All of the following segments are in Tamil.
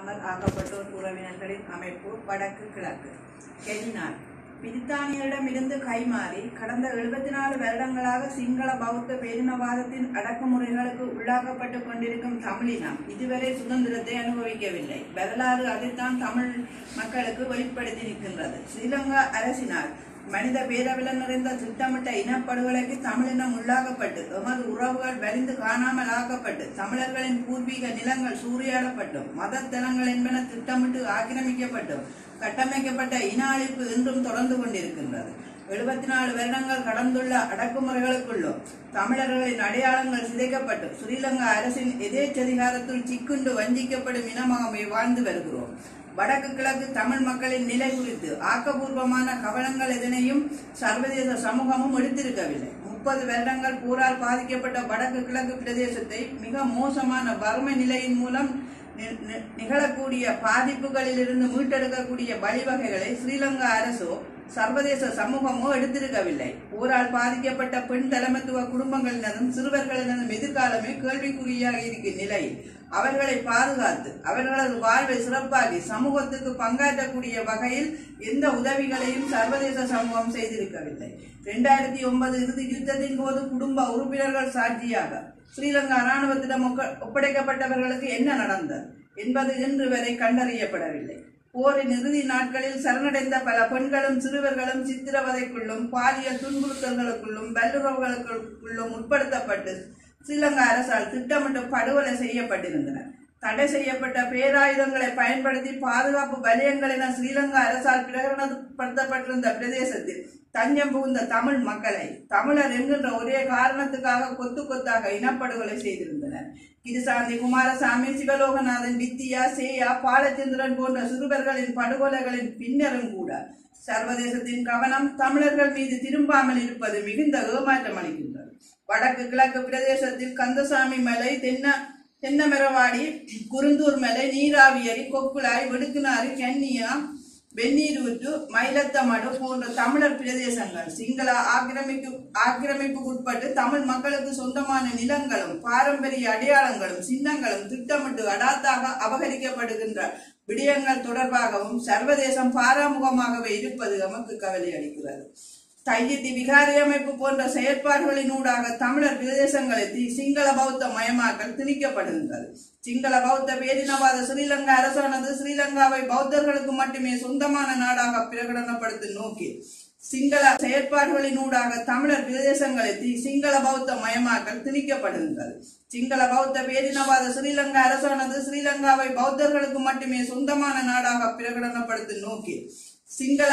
காணாமல் ஆக்கப்பட்டோர் உறவினர்களின் அமைப்பு வடக்கு கிழக்கு கெனினார் பிரித்தானியரிடமிருந்து கைமாறி கடந்த எழுபத்தி நாலு வருடங்களாக சிங்கள பௌத்த பேரினவாதத்தின் அடக்குமுறைகளுக்கு உள்ளாக்கப்பட்டு கொண்டிருக்கும் தமிழினம் இதுவரை சுதந்திரத்தை அனுபவிக்கவில்லை வரலாறு அதைத்தான் தமிழ் மக்களுக்கு வெளிப்படுத்தி நிற்கின்றது ஸ்ரீலங்கா அரசினால் மனித பேரவில நிறைந்த திட்டமிட்ட இனப்படுகொலைக்கு தமிழினம் உள்ளாக்கப்பட்டு எமது உறவுகள் வலிந்து காணாமல் ஆக்கப்பட்டு தமிழர்களின் பூர்வீக நிலங்கள் சூறையாடப்பட்டும் மத தலங்கள் என்பன திட்டமிட்டு ஆக்கிரமிக்கப்பட்டும் கட்டமைக்கப்பட்ட இன அழிப்பு இன்றும் தொடர்ந்து கொண்டிருக்கின்றது எழுபத்தி நாலு வருடங்கள் கடந்துள்ள அடக்குமுறைகளுக்குள்ளும் தமிழர்களின் அடையாளங்கள் சிதைக்கப்பட்டு ஸ்ரீலங்கா அரசின் எதேச்சதிகாரத்தில் சிக்குண்டு வஞ்சிக்கப்படும் இனமாகவே வாழ்ந்து வருகிறோம் வடக்கு கிழக்கு தமிழ் மக்களின் நிலை குறித்து ஆக்கப்பூர்வமான கவனங்கள் எதனையும் சர்வதேச சமூகமும் எடுத்திருக்கவில்லை முப்பது வருடங்கள் போரால் பாதிக்கப்பட்ட வடக்கு கிழக்கு பிரதேசத்தை மிக மோசமான வறுமை நிலையின் மூலம் நி- நி- நிகழக்கூடிய பாதிப்புகளிலிருந்து மீட்டெடுக்கக்கூடிய வழிவகைகளை ஸ்ரீலங்கா அரசோ சர்வதேச சமூகமோ எடுத்திருக்கவில்லை போரால் பாதிக்கப்பட்ட பெண் தலைமைத்துவ குடும்பங்களினதும் சிறுவர்களினதும் எதிர்காலமே கேள்விக்குறியாக இருக்கும் நிலையில் அவர்களை பாதுகாத்து அவர்களது வாழ்வை சிறப்பாகி சமூகத்துக்கு பங்காற்றக்கூடிய வகையில் எந்த உதவிகளையும் சர்வதேச சமூகம் செய்திருக்கவில்லை இரண்டாயிரத்தி ஒன்பது இறுதி யுத்தத்தின் போது குடும்ப உறுப்பினர்கள் சாட்சியாக ஸ்ரீலங்கா இராணுவத்திடம் ஒக்க- ஒப்படைக்கப்பட்டவர்களுக்கு என்ன நடந்தது என்பது இன்று வரை கண்டறியப்படவில்லை போரின் இறுதி நாட்களில் சரணடைந்த பல பெண்களும் சிறுவர்களும் சித்திரவதைக்குள்ளும் பாலியல் துன்புறுத்தல்களுக்குள்ளும் வல்லுறவுகளுக்குள்ளும் உட்படுத்தப்பட்டு ஸ்ரீலங்கா அரசால் திட்டமிட்டு படுகொலை செய்யப்பட்டிருந்தனர் தடை செய்யப்பட்ட பேராயுதங்களை பயன்படுத்தி பாதுகாப்பு வலயங்கள் என ஸ்ரீலங்கா அரசால் பிரகடனப்படுத்தப்பட்டிருந்த பிரதேசத்தில் தஞ்சம் புகுந்த தமிழ் மக்களை தமிழர் என்கின்ற ஒரே காரணத்துக்காக கொத்து கொத்தாக இனப்படுகொலை செய்திருந்தனர் கிருசாந்தி குமாரசாமி சிவலோகநாதன் வித்தியா சேயா பாலச்சந்திரன் போன்ற சிறுவர்களின் படுகொலைகளின் பின்னரும் கூட சர்வதேசத்தின் கவனம் தமிழர்கள் மீது திரும்பாமல் இருப்பது மிகுந்த ஏமாற்றம் அளிக்கின்றது வடக்கு கிழக்கு பிரதேசத்தில் கந்தசாமி மலை தென்ன தென்னமரவாடி குருந்தூர் மலை நீராவியரி கொக்குளாய் வெடுக்குநாறு கன்னியா வெந்நீரூற்று மயிலத்தமடு போன்ற தமிழர் பிரதேசங்கள் சிங்கள ஆக்கிரமிப்பு ஆக்கிரமிப்புக்குட்பட்டு தமிழ் மக்களுக்கு சொந்தமான நிலங்களும் பாரம்பரிய அடையாளங்களும் சின்னங்களும் திட்டமிட்டு அடாத்தாக அபகரிக்கப்படுகின்ற விடயங்கள் தொடர்பாகவும் சர்வதேசம் பாராமுகமாகவே இருப்பது நமக்கு கவலை அளிக்கிறது தையிட்டி விகாரி அமைப்பு போன்ற செயற்பாடுகளினூடாக தமிழர் பிரதேசங்களை தி- சிங்கள பௌத்த மயமாக்கல் திணிக்கப்படுகின்றது சிங்கள பௌத்த பேரினவாத ஸ்ரீலங்கா அரசானது ஸ்ரீலங்காவை பௌத்தர்களுக்கு மட்டுமே சொந்தமான நாடாக பிரகடனப்படுத்தும் நோக்கில் சிங்கள செயற்பாடுகளினூடாக தமிழர் பிரதேசங்களை தி- சிங்கள பௌத்த மயமாக்கல் திணிக்கப்படுகின்றது சிங்கள பௌத்த பேரினவாத ஸ்ரீலங்கா அரசானது ஸ்ரீலங்காவை பௌத்தர்களுக்கு மட்டுமே சொந்தமான நாடாக பிரகடனப்படுத்தும் நோக்கில் சிங்கள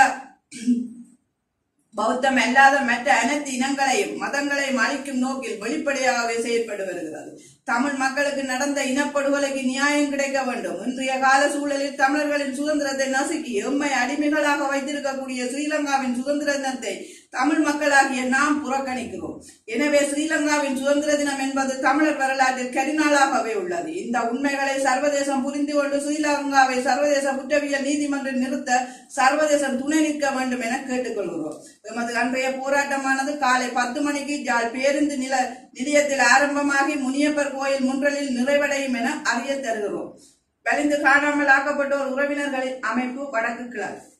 பௌத்தம் அல்லாத மற்ற அனைத்து இனங்களையும் மதங்களையும் அழிக்கும் நோக்கில் வெளிப்படையாகவே செயற்பட்டு வருகிறது தமிழ் மக்களுக்கு நடந்த இனப்படுகொலைக்கு நியாயம் கிடைக்க வேண்டும் இன்றைய கால சூழலில் தமிழர்களின் சுதந்திரத்தை நசுக்கி எம்மை அடிமைகளாக வைத்திருக்கக்கூடிய ஸ்ரீலங்காவின் சுதந்திர தினத்தை தமிழ் மக்களாகிய நாம் புறக்கணிக்கிறோம் எனவே ஸ்ரீலங்காவின் சுதந்திர தினம் என்பது தமிழர் வரலாற்றில் கரிநாளாகவே உள்ளது இந்த உண்மைகளை சர்வதேசம் புரிந்து கொண்டு ஸ்ரீலங்காவை சர்வதேச குற்றவியல் நீதிமன்றம் நிறுத்த சர்வதேசம் துணை நிற்க வேண்டும் என கேட்டுக்கொள்கிறோம் எமது அன்றைய போராட்டமானது காலை பத்து மணிக்கு ஜாழ் பேருந்து நில நிலையத்தில் ஆரம்பமாகி முனியப்பர் கோயில் முன்றலில் நிறைவடையும் என அறிய தருகிறோம் வலிந்து காணாமல் ஆக்கப்பட்டோர் உறவினர்களின் அமைப்பு வடக்கு கிழக்கு